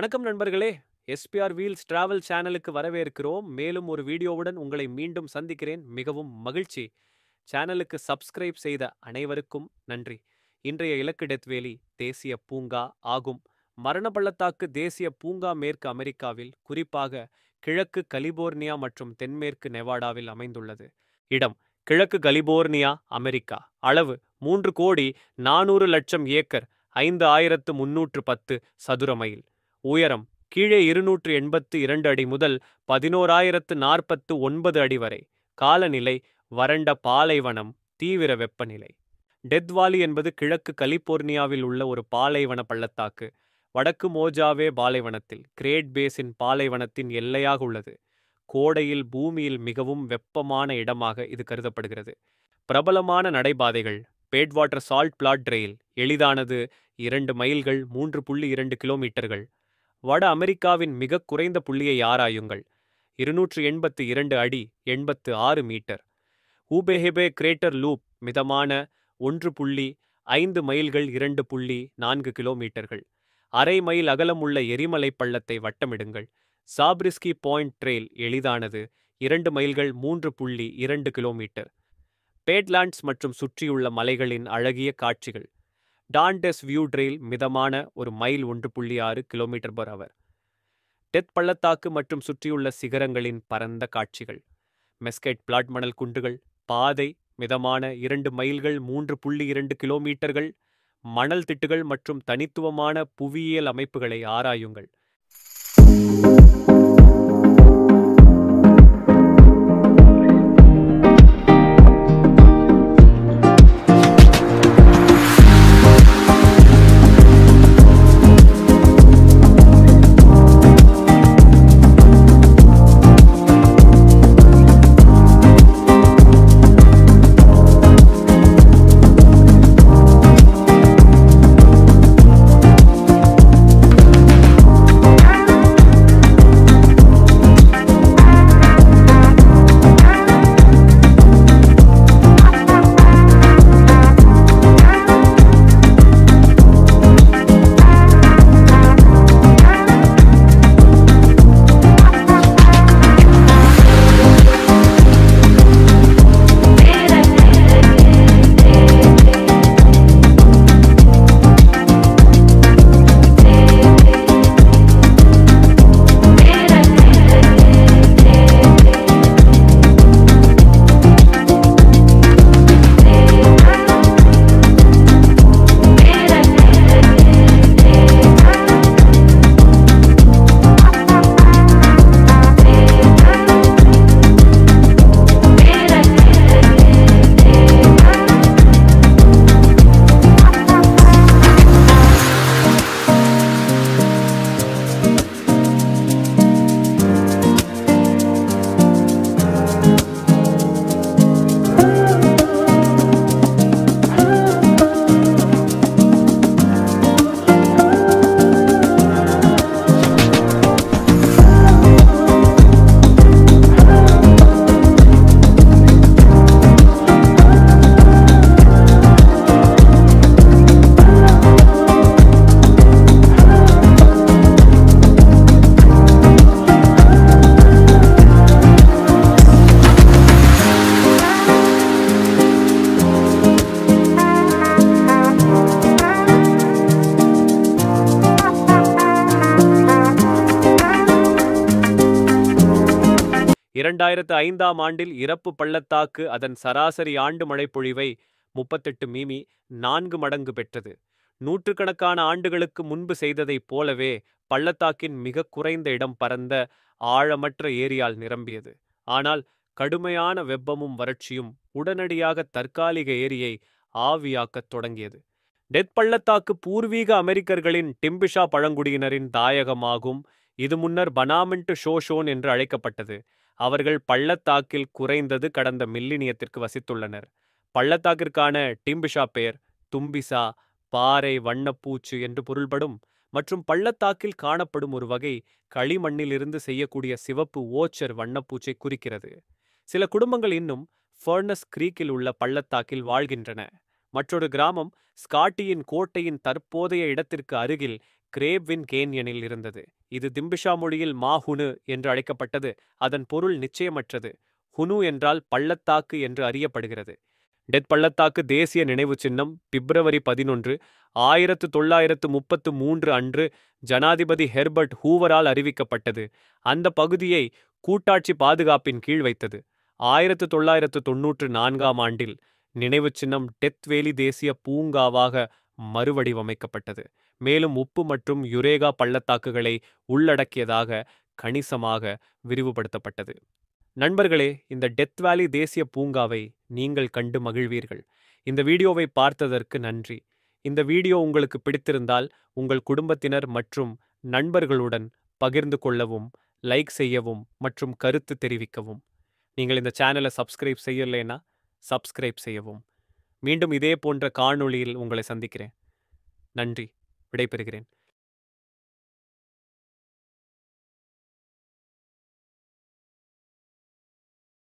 வணக்கம் நண்பர்களே SPR wheels travel சேனலுக்கு வரவேற்கிறோம் மேலும் ஒரு வீடியோவுடன் உங்களை மீண்டும் சந்திக்கிறேன் மிகவும் மகிழ்ச்சி சேனலுக்கு சப்ஸ்கிரைப் செய்த அனைவருக்கும் நன்றி இன்றைய இலக்கு டெத்வேலி தேசிய பூங்கா ஆகும் மரண பள்ளத்தாக்கு தேசிய பூங்கா மேற்கு அமெரிக்காவில் குறிப்பாக கிழக்கு கலிபோர்னியா மற்றும் தென்மேற்கு நெவாடாவில் அமைந்துள்ளது இடம் கிழக்கு கலிபோர்னியா அமெரிக்கா அளவு மூன்று கோடி நானூறு லட்சம் ஏக்கர் ஐந்து ஆயிரத்து முன்னூற்று பத்து சதுர மைல் உயரம் கீழே இருநூற்று எண்பத்து இரண்டு அடி முதல் பதினோராயிரத்து நாற்பத்து ஒன்பது அடி வரை காலநிலை வறண்ட பாலைவனம் தீவிர வெப்பநிலை டெத் வாலி என்பது கிழக்கு கலிபோர்னியாவில் உள்ள ஒரு பாலைவன பள்ளத்தாக்கு வடக்கு மோஜாவே பாலைவனத்தில் கிரேட் பேசின் பாலைவனத்தின் எல்லையாக உள்ளது கோடையில் பூமியில் மிகவும் வெப்பமான இடமாக இது கருதப்படுகிறது பிரபலமான நடைபாதைகள் பேட்வாட்டர் சால்ட் பிளாட் ரெயில் எளிதானது இரண்டு மைல்கள் மூன்று புள்ளி இரண்டு கிலோமீட்டர்கள் வட அமெரிக்காவின் மிக குறைந்த புள்ளியை ஆராயுங்கள் இருநூற்று எண்பத்து இரண்டு அடி எண்பத்து ஆறு மீட்டர் ஊபெஹெபே கிரேட்டர் லூப் மிதமான ஒன்று புள்ளி ஐந்து மைல்கள் இரண்டு புள்ளி நான்கு கிலோமீட்டர்கள் அரை மைல் அகலமுள்ள எரிமலை பள்ளத்தை வட்டமிடுங்கள் சாப்ரிஸ்கி பாயிண்ட் ட்ரெயில் எளிதானது இரண்டு மைல்கள் மூன்று புள்ளி இரண்டு கிலோமீட்டர் பேட்லாண்ட்ஸ் மற்றும் சுற்றியுள்ள மலைகளின் அழகிய காட்சிகள் டான்டெஸ் வியூ ட்ரெயில் மிதமான ஒரு மைல் ஒன்று புள்ளி ஆறு கிலோமீட்டர் பர் அவர் டெத் பள்ளத்தாக்கு மற்றும் சுற்றியுள்ள சிகரங்களின் பரந்த காட்சிகள் மெஸ்கெட் பிளாட் மணல் குன்றுகள் பாதை மிதமான இரண்டு மைல்கள் மூன்று புள்ளி இரண்டு கிலோமீட்டர்கள் மணல் திட்டுகள் மற்றும் தனித்துவமான புவியியல் அமைப்புகளை ஆராயுங்கள் இரண்டாயிரத்து ஐந்தாம் ஆண்டில் இறப்பு பள்ளத்தாக்கு அதன் சராசரி ஆண்டு மழைப்பொழிவை முப்பத்தெட்டு மீமி நான்கு மடங்கு பெற்றது நூற்றுக்கணக்கான ஆண்டுகளுக்கு முன்பு செய்ததைப் போலவே பள்ளத்தாக்கின் மிக குறைந்த இடம் பரந்த ஆழமற்ற ஏரியால் நிரம்பியது ஆனால் கடுமையான வெப்பமும் வறட்சியும் உடனடியாக தற்காலிக ஏரியை ஆவியாக்கத் தொடங்கியது டெத் பள்ளத்தாக்கு பூர்வீக அமெரிக்கர்களின் டிம்பிஷா பழங்குடியினரின் தாயகமாகும் இது முன்னர் பனாமென்ட் ஷோஷோன் என்று அழைக்கப்பட்டது அவர்கள் பள்ளத்தாக்கில் குறைந்தது கடந்த மில்லினியத்திற்கு வசித்துள்ளனர் பள்ளத்தாக்கிற்கான டிம்பிஷா பெயர் தும்பிசா பாறை வண்ணப்பூச்சு என்று பொருள்படும் மற்றும் பள்ளத்தாக்கில் காணப்படும் ஒரு வகை களிமண்ணிலிருந்து செய்யக்கூடிய சிவப்பு ஓச்சர் வண்ணப்பூச்சை குறிக்கிறது சில குடும்பங்கள் இன்னும் ஃபர்னஸ் கிரீக்கில் உள்ள பள்ளத்தாக்கில் வாழ்கின்றன மற்றொரு கிராமம் ஸ்காட்டியின் கோட்டையின் தற்போதைய இடத்திற்கு அருகில் கிரேப்வின் கேன்யனில் இருந்தது இது திம்பிஷா மொழியில் மா ஹுனு என்று அழைக்கப்பட்டது அதன் பொருள் நிச்சயமற்றது ஹுனு என்றால் பள்ளத்தாக்கு என்று அறியப்படுகிறது டெத் பள்ளத்தாக்கு தேசிய நினைவு சின்னம் பிப்ரவரி பதினொன்று ஆயிரத்து தொள்ளாயிரத்து முப்பத்து மூன்று அன்று ஜனாதிபதி ஹெர்பர்ட் ஹூவரால் அறிவிக்கப்பட்டது அந்த பகுதியை கூட்டாட்சி பாதுகாப்பின் கீழ் வைத்தது ஆயிரத்து தொள்ளாயிரத்து தொன்னூற்று நான்காம் ஆண்டில் நினைவு சின்னம் டெத் வேலி தேசிய பூங்காவாக மறுவடிவமைக்கப்பட்டது மேலும் உப்பு மற்றும் யுரேகா பள்ளத்தாக்குகளை உள்ளடக்கியதாக கணிசமாக விரிவுபடுத்தப்பட்டது நண்பர்களே இந்த டெத் வேலி தேசிய பூங்காவை நீங்கள் கண்டு மகிழ்வீர்கள் இந்த வீடியோவை பார்த்ததற்கு நன்றி இந்த வீடியோ உங்களுக்கு பிடித்திருந்தால் உங்கள் குடும்பத்தினர் மற்றும் நண்பர்களுடன் பகிர்ந்து கொள்ளவும் லைக் செய்யவும் மற்றும் கருத்து தெரிவிக்கவும் நீங்கள் இந்த சேனலை சப்ஸ்கிரைப் செய்யலைன்னா சப்ஸ்கிரைப் செய்யவும் மீண்டும் இதே போன்ற காணொளியில் உங்களை சந்திக்கிறேன் நன்றி விடைபெறுகிறேன்